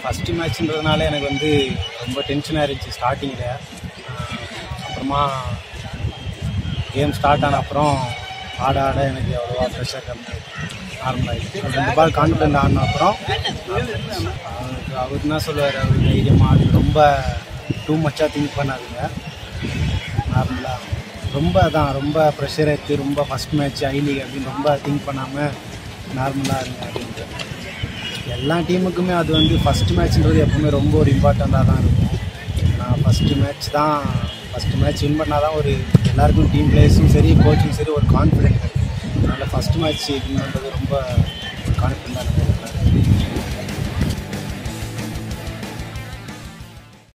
first மேட்ச்ன்றதுனால எனக்கு வந்து ரொம்ப டென்ஷனாக இருந்துச்சு ஸ்டார்டிங்கில் அப்புறமா கேம் ஸ்டார்ட் ஆன அப்புறம் ஆட ஆட எனக்கு அவ்வளோவா ப்ரெஷர் கம்மி நார்மலாகிடுச்சு ரெண்டு பால் கான்ஃபிடென்ட் ஆன அப்புறம் அவருக்கு அவர் என்ன சொல்லுவார் அவர் தைரியமாக அது ரொம்ப டூ மச்சாக திங்க் பண்ணாதுங்க நார்மலாக ரொம்ப தான் ரொம்ப ப்ரெஷர் எடுத்து ரொம்ப ஃபஸ்ட் மேட்ச் ஐ லீக் அப்படின்னு ரொம்ப திங்க் பண்ணாமல் நார்மலாக இருங்க அப்படின்ட்டு எல்லா டீமுக்குமே அது வந்து ஃபஸ்ட் மேட்ச்ன்றது எப்பவுமே ரொம்ப ஒரு இம்பார்ட்டண்ட்டாக தான் இருக்கும் நான் ஃபஸ்ட்டு மேட்ச் தான் ஃபஸ்ட்டு மேட்ச் வின் பண்ணால் தான் ஒரு எல்லாருக்கும் டீம் பிளேயர்ஸும் சரி கோச்சும் சரி ஒரு கான்ஃபிடென்ட் அதனால் ஃபஸ்ட் மேட்ச் வின் பண்ணுறது ரொம்ப கான்ஃபிடென்ட்டாக